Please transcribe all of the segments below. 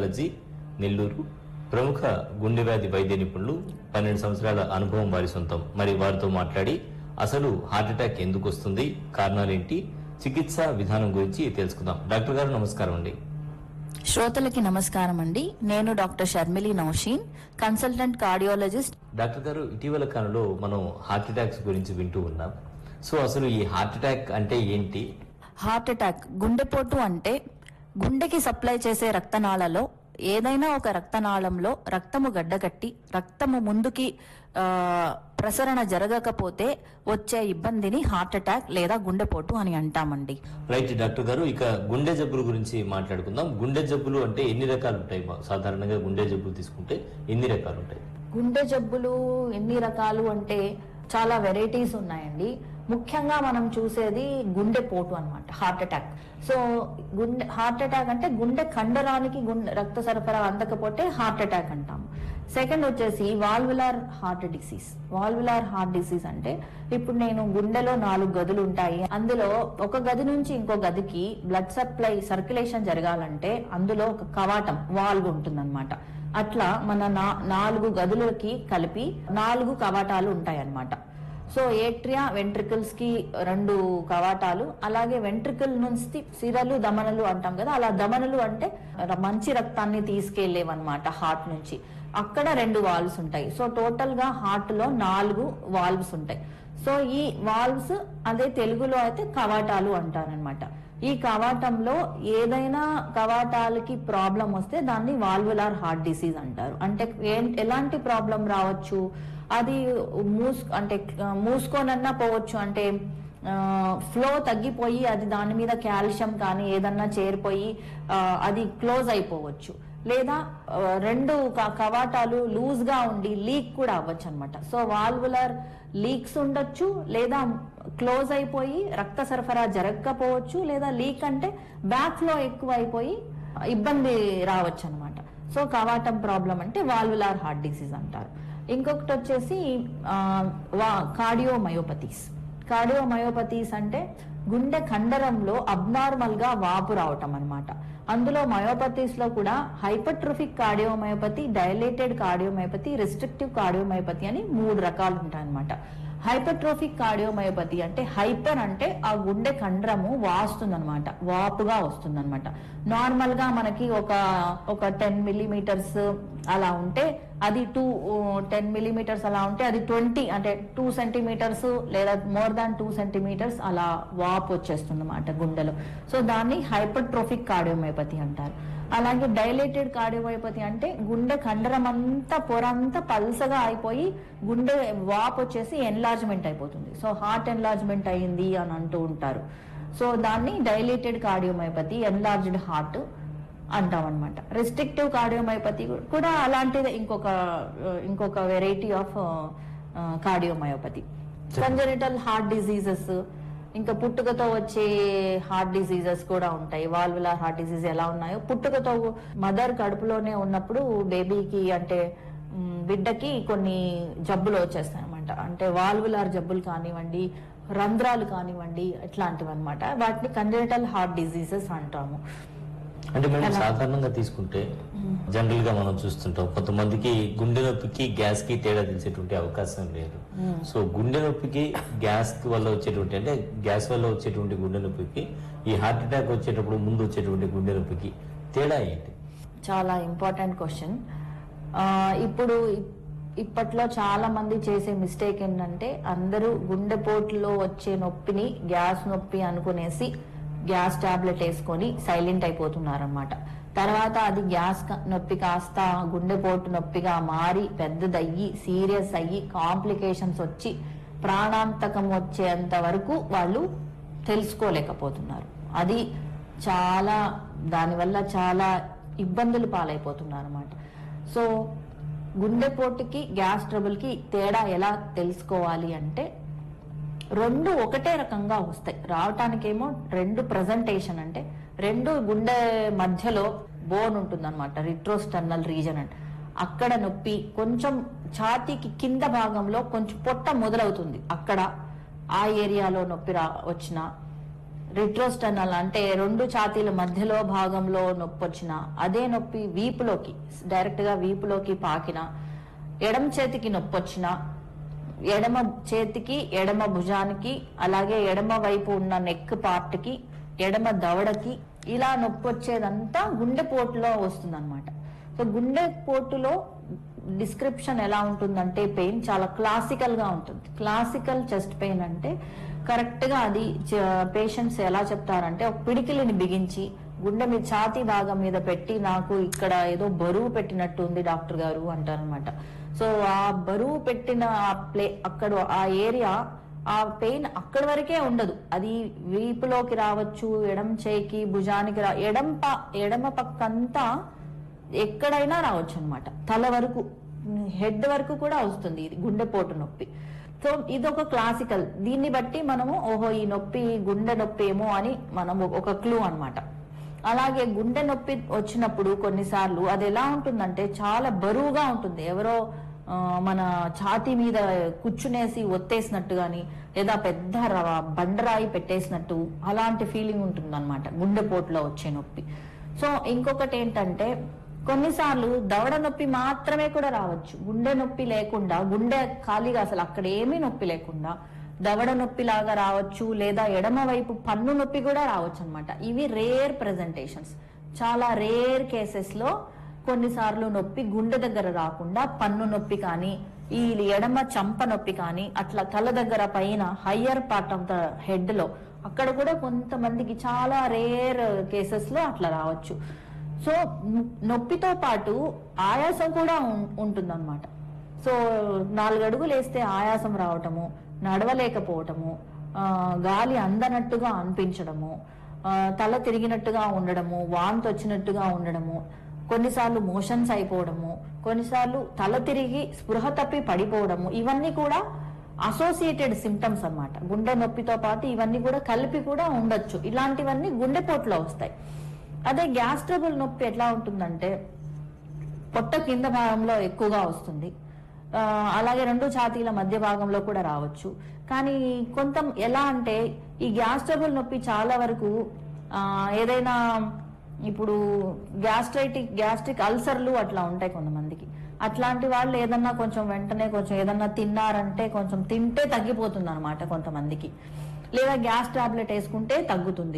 cardiology Nellore ప్రముఖ గుండె వ్యాధి వైద్య నిపుణులు పన్నెండు సంవత్సరాల అనుభవం వారి సొంతం మరి వారితో మాట్లాడి అసలు హార్ట్ అటాక్ ఎందుకు వస్తుంది కారణాలేంటి చికిత్స విధానం గురించి తెలుసుకుందాం డాక్టర్ గారు నమస్కారం అండి శ్రోతలకి నమస్కారం అండి నేను doctor Sharmili Naushin consultant cardiologist doctor గారు ఇటీవల కాలంలో మనం హార్ట్ అటాక్స్ గురించి వింటూ ఉన్నాం సో అసలు ఈ హార్ట్ అటాక్ అంటే ఏంటి హార్ట్ అటాక్ గుండెపోటు అంటే గుండెకి సప్లై చేసే రక్తనాళలో ఏదైనా ఒక రక్తనాళంలో రక్తము గడ్డకట్టి రక్తము ముందుకి ఆ, ప్రసరణ జరగకపోతే వచ్చే ఇబ్బందిని హార్ట్ అటాక్ లేదా గుండెపోటు అని అంటామండి రైట్ డాక్టర్ గారు ఇక గుండె జబ్బుల గురించి మాట్లాడుకుందాం గుండె జబ్బులు అంటే ఎన్ని రకాలు ఉంటాయి మా- సాధారణంగా గుండె జబ్బులు తీసుకుంటే ఎన్ని రకాలు ఉంటాయి గుండె జబ్బులు ఎన్ని రకాలు అంటే చాలా వెరైటీస్ ఉన్నాయండి ముఖ్యంగా మనం చూసేది గుండె పోటు అన్నమాట హార్ట్ అటాక్ సో గుండె హార్ట్ అటాక్ అంటే గుండె కండరానికి గుండె రక్త సరఫరా అందకపోతే హార్ట్ అటాక్ అంటాము సెకండ్ వచ్చేసి valvular heart disease valvular heart disease అంటే ఇప్పుడు నేను గుండెలో నాలుగు గదులు ఉంటాయి అందులో ఒక గది నుంచి ఇంకో గదికి బ్లడ్ సప్లై సర్క్యులేషన్ జరగాలంటే అందులో ఒక కవాటం వాల్వ్ ఉంటుందన్నమాట అట్లా మన నా- నాలుగు గదులకి కలిపి నాలుగు కవాటాలు ఉంటాయన్నమాట సో ఏట్రియా వెంట్రికల్స్ కి రెండు కవాటాలు అలాగే వెంట్రికల్ నుంచి సిరలు దమనలు అంటాం కదా అలా దమనలు అంటే ర- మంచి రక్తాన్ని తీసుకెళ్లేవన్నమాట హార్ట్ నుంచి అక్కడ రెండు వాల్వ్స్ ఉంటాయి సో టోటల్ గా హార్ట్ లో నాలుగు వాల్వ్స్ ఉంటాయి సో ఈ వాల్వ్స్ అదే తెలుగులో అయితే కవాటాలు అంటారనమాట ఈ కవాటంలో ఏదైనా కవాటాలకి ప్రాబ్లం వస్తే దాన్ని వాల్వులార్ హార్ట్ డిసీజ్ అంటారు అంటే ఏం- ఎలాంటి ప్రాబ్లం రావచ్చు అది మూస్ అంటే ఆ, మూసుకోనన్నా పోవచ్చు అంటే ఫ్లో తగ్గిపోయి అది దాని మీద కాల్షియం కానీ ఏదన్నా చేరిపోయి ఆ, అది క్లోజ్ అయిపోవచ్చు లేదా ఆ, రెండు క- కవాటాలు లూజ్ గా ఉండి లీక్ కూడా అవ్వచ్చు అనమాట సో వాల్వులర్ లీక్స్ ఉండొచ్చు లేదా క్లోజ్ అయిపోయి రక్త సరఫరా జరగకపోవచ్చు లేదా లీక్ అంటే బ్యాక్ ఫ్లో ఎక్కువ అయిపోయి ఇబ్బంది రావచ్చు అనమాట సో కవాటం ప్రాబ్లం అంటే వాల్వులార్ హార్ట్ డిసీజ్ అంటారు ఇంకొకటి వచ్చేసి కార్డియోమయోపతీస్ కార్డియోమయోపతీస్ అంటే గుండె కండరంలో అబ్నార్మల్ గా వాపు రావటం అన్నమాట అందులో మయోపతీస్ లో కూడా hypertrophic cardiomyopathy dilated cardiomyopathy restrictive cardiomyopathy అని మూడు రకాలు ఉంటాయన్నమాట హైపర్ట్రోఫిక్ కార్డియోమయోపతి అంటే హైపర్ అంటే ఆ గుండె కండరము వాస్తుందన్నమాట వాపుగా వస్తుందన్నమాట నార్మల్ గా మనకి ఒక ఒక టెన్ మిల్లీమీటర్స్ అలా ఉంటే అది టూ టెన్ మిల్లీమీటర్స్ అలా ఉంటే అది ట్వంటీ అంటే టూ సెంటీమీటర్స్ లేదా మోర్ దాన్ టూ సెంటీమీటర్స్ అలా వాపు వచ్చేస్తుంది అన్నమాట గుండెలో సో దాన్ని హైపర్ట్రోఫిక్ కార్డియోమయోపతి అంటారు అలాగే డైలేటెడ్ కార్డియోమయోపతి అంటే గుండె కండరం అంతా పొర అంతా పల్సగా అయిపోయి గుండె వాపు వచ్చేసి ఎన్లార్జ్మెంట్ అయిపోతుంది సో హార్ట్ ఎన్లార్జ్మెంట్ అయ్యింది అని అంటూ ఉంటారు సో దాన్ని డైలేటెడ్ కార్డియోమయోపతి ఎన్లార్జ్డ్ హార్ట్ అంటాం అనమాట రెస్ట్రిక్టివ్ కార్డియోమయోపతి కూడా అలాంటిదే ఇంకొక ఇంకొక variety of cardiomyopathy congenital heart diseases ఇంకా పుట్టుకతో వచ్చే హార్ట్ డిసీజెస్ కూడా ఉంటాయి వాల్వులార్ హార్ట్ డిసీజ్ ఎలా ఉన్నాయో పుట్టుకతో మదర్ కడుపులోనే ఉన్నప్పుడు బేబీకి అంటే మ్, బిడ్డకి కొన్ని జబ్బులు వచ్చేస్తాయి అనమాట అంటే వాల్వులార్ జబ్బులు కానివ్వండి రంధ్రాలు కానివ్వండి ఇట్లాంటివి అనమాట వాటిని కంజనిటల్ హార్ట్ డిసీజెస్ అంటాము అంటే మేడం సాధారణంగా తీసుకుంటే జనరల్ గా మనం చూస్తుంటాం కొంతమందికి గుండె నొప్పికి గ్యాస్ కి తేడా తెలిసేటువంటి అవకాశం లేదు సో గుండె నొప్పికి గ్యాస్ వల్ల వచ్చేటువంటి అంటే గ్యాస్ వల్ల వచ్చేటువంటి గుండె నొప్పికి ఈ హార్ట్ అటాక్ వచ్చేటప్పుడు ముందు వచ్చేటువంటి గుండె నొప్పికి తేడా ఏంటి చాలా ఇంపార్టెంట్ క్వశ్చన్ ఇప్పుడు ఇప్- ఇప్పట్లో చాలా మంది చేసే మిస్టేక్ ఏంటంటే అందరూ గుండెపోటులో వచ్చే నొప్పిని గ్యాస్ నొప్పి అనుకునేసి గ్యాస్ టాబ్లెట్ వేసుకొని సైలెంట్ అయిపోతున్నారన్నమాట తర్వాత అది గ్యాస్ క- నొప్పి కాస్త గుండెపోటు నొప్పిగా మారి పెద్దదయ్యి సీరియస్ అయ్యి కాంప్లికేషన్స్ వచ్చి ప్రాణాంతకం వచ్చేంత వరకు వాళ్ళు తెలుసుకోలేకపోతున్నారు అది చాలా దానివల్ల చాలా ఇబ్బందులు పాలైపోతున్నారు అనమాట సో గుండెపోటుకి గ్యాస్ ట్రబుల్కి తేడా ఎలా తెలుసుకోవాలి అంటే రెండు ఒకటే రకంగా వస్తాయి రావటానికేమో రెండు ప్రజెంటేషన్ అంటే రెండు గుండె మధ్యలో బోన్ ఉంటుంది అనమాట రిట్రోస్టర్నల్ రీజన్ అంటే అక్కడ నొప్పి కొంచెం ఛాతీకి కింద భాగంలో కొంచెం పొట్ట మొదలవుతుంది అక్కడ ఆ ఏరియాలో నొప్పి రా వచ్చిన రిట్రోస్టర్నల్ అంటే రెండు ఛాతీల మధ్యలో భాగంలో నొప్పి వచ్చిన అదే నొప్పి వీపులోకి డైరెక్ట్ గా వీపులోకి పాకిన ఎడమ చేతికి నొప్పి వచ్చిన ఎడమ చేతికి ఎడమ భుజానికి అలాగే ఎడమ వైపు ఉన్న నెక్ పార్ట్ కి ఎడమ దవడకి ఇలా నొప్పి వచ్చేదంతా గుండెపోటులో వస్తుంది అనమాట సో గుండెపోటులో డిస్క్రిప్షన్ ఎలా ఉంటుందంటే పెయిన్ చాలా క్లాసికల్ గా ఉంటుంది క్లాసికల్ చెస్ట్ పెయిన్ అంటే కరెక్ట్ గా అది పేషెంట్స్ ఎలా చెప్తారంటే ఒక పిడికిలిని బిగించి గుండె మీద ఛాతీ భాగం మీద పెట్టి నాకు ఇక్కడ ఏదో బరువు పెట్టినట్టు ఉంది డాక్టర్ గారు అంటారనమాట సో ఆ బరువు పెట్టిన ఆ ప్లే అక్కడ ఆ ఏరియా ఆ పెయిన్ అక్కడి వరకే ఉండదు అది వీపులోకి రావచ్చు ఎడం చేయికి భుజానికి రా ఎడం ప ఎడమ పక్కంతా ఎక్కడైనా రావచ్చు అనమాట తల వరకు హెడ్ వరకు కూడా వస్తుంది ఇది గుండెపోటు నొప్పి సో ఇది ఒక క్లాసికల్ దీన్ని బట్టి మనము ఓహో ఈ నొప్పి గుండె నొప్పి ఏమో అని మనం ఒక క్లూ అన్నమాట అలాగే గుండె నొప్పి వచ్చినప్పుడు కొన్నిసార్లు అది ఎలా ఉంటుందంటే చాలా బరువుగా ఉంటుంది ఎవరో ఆ, మన ఛాతీ మీద కూర్చునేసి ఒత్తేసినట్టు గాని లేదా పెద్ద రవ- బండరాయి పెట్టేసినట్టు అలాంటి ఫీలింగ్ ఉంటుంది అనమాట గుండెపోటులో వచ్చే నొప్పి సో ఇంకొకటి ఏంటంటే కొన్నిసార్లు దవడ నొప్పి మాత్రమే కూడా రావచ్చు గుండె నొప్పి లేకుండా గుండె ఖాళీగా అసలు అక్కడ ఏమీ నొప్పి లేకుండా దవడ నొప్పి లాగా రావచ్చు లేదా ఎడమ వైపు పన్ను నొప్పి కూడా రావచ్చు అనమాట ఇవి రేర్ ప్రెజెంటేషన్స్ చాలా రేర్ కేసెస్ లో కొన్నిసార్లు నొప్పి గుండె దగ్గర రాకుండా పన్ను నొప్పి కానీ ఈ ఎడమ చంప నొప్పి కానీ అట్లా తల దగ్గర పైన higher part of the head లో అక్కడ కూడా కొంతమందికి చాలా రేర్ కేసెస్ లో అట్లా రావచ్చు సో ను- నొప్పితో పాటు ఆయాసం కూడా ఉంటుందన్నమాట సో నాలుగు అడుగులు వేస్తే ఆయాసం రావటము నడవలేకపోవటము ఆ, గాలి అందనట్టుగా అనిపించడము ఆ, తల తిరిగినట్టుగా ఉండడము వాంతి వచ్చినట్టుగా ఉండడము కొన్నిసార్లు మోషన్స్ అయిపోవడము కొన్నిసార్లు తల తిరిగి స్పృహ తప్పి పడిపోవడము ఇవన్నీ కూడా అసోసియేటెడ్ సిమ్టమ్స్ అన్నమాట గుండె నొప్పితో పాటు ఇవన్నీ కూడా కలిపి కూడా ఉండొచ్చు ఇలాంటివన్నీ గుండెపోట్లో వస్తాయి అదే గ్యాస్ ట్రబుల్ నొప్పి ఎట్లా ఉంటుందంటే పొట్ట కింద భాగంలో ఎక్కువగా వస్తుంది ఆ, అలాగే రెండు ఛాతీల మధ్య భాగంలో కూడా రావచ్చు కానీ కొంత ఎలా అంటే ఈ గ్యాస్ ట్రబుల్ నొప్పి చాలా వరకు ఆ, ఏదైనా ఇప్పుడు గ్యాస్ట్రైటిక్ గ్యాస్ట్రిక్ అల్సర్లు అట్లా ఉంటాయి కొంతమందికి అట్లాంటి వాళ్ళు ఏదన్నా కొంచెం వెంటనే కొంచెం ఏదన్నా తిన్నారంటే కొంచెం తింటే తగ్గిపోతుంది అనమాట కొంతమందికి లేదా గ్యాస్ టాబ్లెట్ వేసుకుంటే తగ్గుతుంది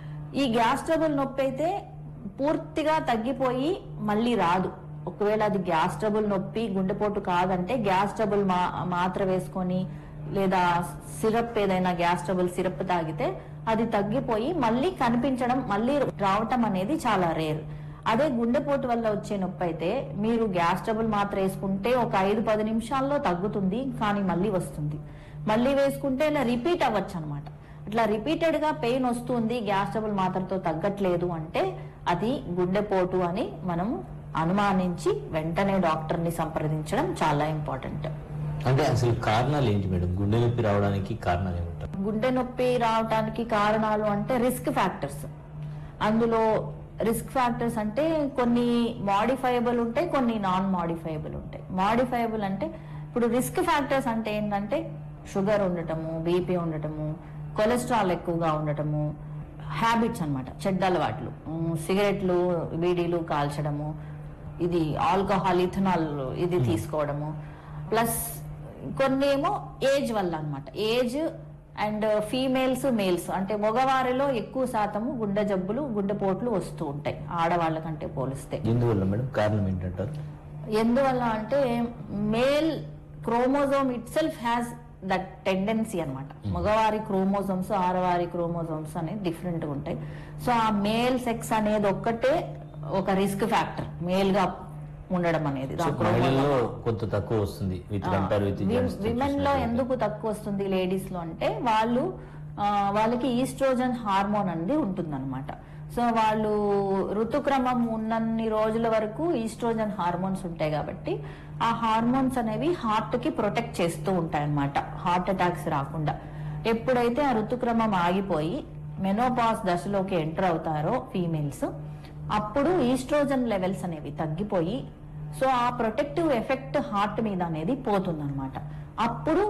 ఈ గ్యాస్ ట్రబుల్ నొప్పి అయితే పూర్తిగా తగ్గిపోయి మళ్ళీ రాదు ఒకవేళ అది గ్యాస్ ట్రబుల్ నొప్పి గుండెపోటు కాదంటే గ్యాస్ ట్రబుల్ మా మాత్ర వేసుకొని లేదా సిరప్ ఏదైనా గ్యాస్ ట్రబుల్ సిరప్ తాగితే అది తగ్గిపోయి మళ్ళీ కనిపించడం మళ్ళీ రావటం అనేది చాలా రేర్ అదే గుండెపోటు వల్ల వచ్చే నొప్పి అయితే మీరు గ్యాస్ ట్రబుల్ మాత్ర వేసుకుంటే ఒక ఐదు పది నిమిషాల్లో తగ్గుతుంది కానీ మళ్ళీ వస్తుంది మళ్ళీ వేసుకుంటే ఇలా రిపీట్ అవ్వచ్చు అనమాట ఇట్లా రిపీటెడ్ గా పెయిన్ వస్తుంది గ్యాస్ ట్రబుల్ మాత్రతో తగ్గట్లేదు అంటే అది గుండెపోటు అని మనం అనుమానించి వెంటనే డాక్టర్ ని సంప్రదించడం చాలా ఇంపార్టెంట్ అంటే అసలు కారణాలు ఏంటి మేడం గుండె నొప్పి రావడానికి కారణాలు ఏమిటారు గుండె నొప్పి రావడానికి కారణాలు అంటే రిస్క్ ఫ్యాక్టర్స్ అందులో రిస్క్ ఫ్యాక్టర్స్ అంటే కొన్ని మాడిఫైయబుల్ ఉంటాయి కొన్ని నాన్ మాడిఫైయబుల్ ఉంటాయి మాడిఫైయబుల్ అంటే ఇప్పుడు రిస్క్ ఫ్యాక్టర్స్ అంటే ఏంటంటే షుగర్ ఉండటము బీపీ ఉండటము కొలెస్ట్రాల్ ఎక్కువగా ఉండటము హ్యాబిట్స్ అన్నమాట చెడ్డ అలవాట్లు ఉమ్, సిగరెట్లు బీడీలు కాల్చడము ఇది ఆల్కహాల్ ఇథనాల్ ఇది తీసుకోవడము ప్లస్ కొన్ని ఏమో ఏజ్ వల్ల అన్నమాట ఏజ్ అండ్ ఫీమేల్స్ మేల్స్ అంటే మగవారిలో ఎక్కువ శాతము గుండె జబ్బులు గుండెపోట్లు వస్తూ ఉంటాయి ఆడవాళ్ళ కంటే పోలిస్తే ఎందువల్ల మేడం కారణం ఏంటంటారు ఎందువల్ల అంటే male chromosome itself has that tendency అనమాట మగవారి క్రోమోజోమ్స్ ఆడవారి క్రోమోజోమ్స్ అనేది డిఫరెంట్ గా ఉంటాయి సో ఆ మేల్ సెక్స్ అనేది ఒక్కటే ఒక రిస్క్ ఫ్యాక్టర్ మేల్ గా ఉండడం అనేది సో మహిళల్లో కొంత తక్కువ వస్తుంది విత్ కంపేర్ విత్ విమెన్ లో ఎందుకు తక్కువ వస్తుంది లేడీస్ లో అంటే వాళ్ళు ఆ, వాళ్ళకి ఈస్ట్రోజన్ హార్మోన్ అనేది ఉంటుందన్నమాట సో వాళ్ళు ఋతుక్రమం ఉన్నన్ని రోజుల వరకు ఈస్ట్రోజన్ హార్మోన్స్ ఉంటాయి కాబట్టి ఆ హార్మోన్స్ అనేవి హార్ట్ కి ప్రొటెక్ట్ చేస్తూ ఉంటాయి అన్నమాట హార్ట్ అటాక్స్ రాకుండా ఎప్పుడైతే ఆ ఋతుక్రమం ఆగిపోయి మెనోపాస్ దశలోకి ఎంటర్ అవుతారో ఫీమేల్స్ అప్పుడు ఈస్ట్రోజన్ లెవెల్స్ అనేవి తగ్గిపోయి సో ఆ ప్రొటెక్టివ్ ఎఫెక్ట్ హార్ట్ మీద అనేది పోతుందన్నమాట అప్పుడు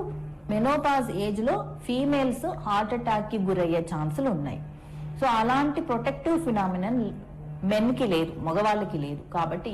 మెనోపాజ్ ఏజ్ లో ఫీమేల్స్ హార్ట్ అటాక్ కి గురయ్యే ఛాన్సులు ఉన్నాయి సో అలాంటి ప్రొటెక్టివ్ ఫినామినన్ మెన్ కి లేదు మగవాళ్ళకి లేదు కాబట్టి